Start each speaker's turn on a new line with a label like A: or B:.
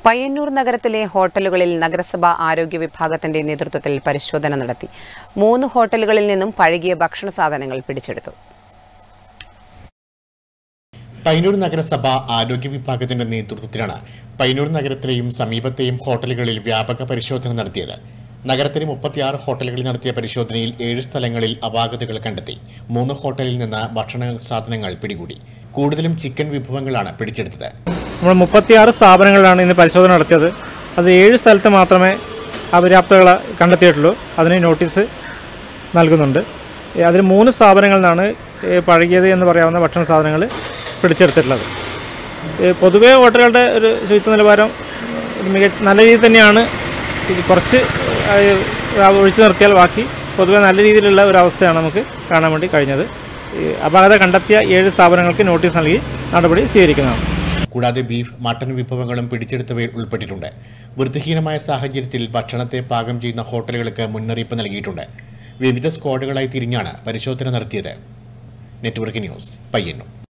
A: പയ്യന്നൂർ നഗരത്തിലെ ഹോട്ടലുകളിൽ നഗരസഭാ ആരോഗ്യ വിഭാഗത്തിന്റെ നേതൃത്വത്തിൽ പരിശോധന നടത്തി മൂന്ന് ഹോട്ടലുകളിൽ നിന്നും പഴകിയ ഭക്ഷണ സാധനങ്ങൾ പിടിച്ചെടുത്തു
B: പയ്യന്നൂർ നഗരസഭ ആരോഗ്യ വിഭാഗത്തിന്റെ നേതൃത്വത്തിലാണ് പയ്യന്നൂർ നഗരത്തിലെയും സമീപത്തെയും ഹോട്ടലുകളിൽ വ്യാപക പരിശോധന നടത്തിയത് നഗരത്തിലെ മുപ്പത്തിയാറ് ഹോട്ടലുകളിൽ നടത്തിയ പരിശോധനയിൽ ഏഴ് സ്ഥലങ്ങളിൽ അപാകതകൾ കണ്ടെത്തി മൂന്ന് ഹോട്ടലിൽ നിന്ന് ഭക്ഷണ സാധനങ്ങൾ പിടികൂടി കൂടുതലും ചിക്കൻ വിഭവങ്ങളാണ് പിടിച്ചെടുത്തത്
C: നമ്മൾ മുപ്പത്തിയാറ് സ്ഥാപനങ്ങളിലാണ് ഇന്ന് പരിശോധന നടത്തിയത് അത് ഏഴ് സ്ഥലത്ത് മാത്രമേ അപര്യാപ്തകൾ കണ്ടെത്തിയിട്ടുള്ളൂ അതിന് നോട്ടീസ് നൽകുന്നുണ്ട് ഏ, അതിൽ മൂന്ന് സ്ഥാപനങ്ങളിൽ നിന്നാണ് ഏ, പഴകിയത് എന്ന് പറയാവുന്ന ഭക്ഷണ സാധനങ്ങൾ പിടിച്ചെടുത്തിട്ടുള്ളത് ഏ, പൊതുവേ ഹോട്ടലുകളുടെ ഒരു ശുചിത്വ നിലവാരം ഒരു മികച്ച നല്ല രീതിയിൽ തന്നെയാണ് ഇത് കുറച്ച് ആ, ഒഴിച്ചു നിർത്തിയാൽ ബാക്കി പൊതുവെ നല്ല രീതിയിലുള്ള ഒരു അവസ്ഥയാണ് നമുക്ക് കാണാൻ വേണ്ടി കഴിഞ്ഞത് ഈ അപാകത കണ്ടെത്തിയ ഏഴ് സ്ഥാപനങ്ങൾക്ക് നോട്ടീസ് നൽകി നടപടി സ്വീകരിക്കുന്നതാണ്
B: കൂടാതെ ബീഫ് മട്ടൺ വിഭവങ്ങളും പിടിച്ചെടുത്തവയിൽ ഉൾപ്പെട്ടിട്ടുണ്ട് വൃത്തിഹീനമായ സാഹചര്യത്തിൽ ഭക്ഷണത്തെ പാകം ചെയ്യുന്ന ഹോട്ടലുകൾക്ക് മുന്നറിയിപ്പ് നൽകിയിട്ടുണ്ട് വിവിധ സ്ക്വാഡുകളായി തിരിഞ്ഞാണ് പരിശോധന നടത്തിയത് നെറ്റ്വർക്ക് ന്യൂസ് പയ്യന്നൂർ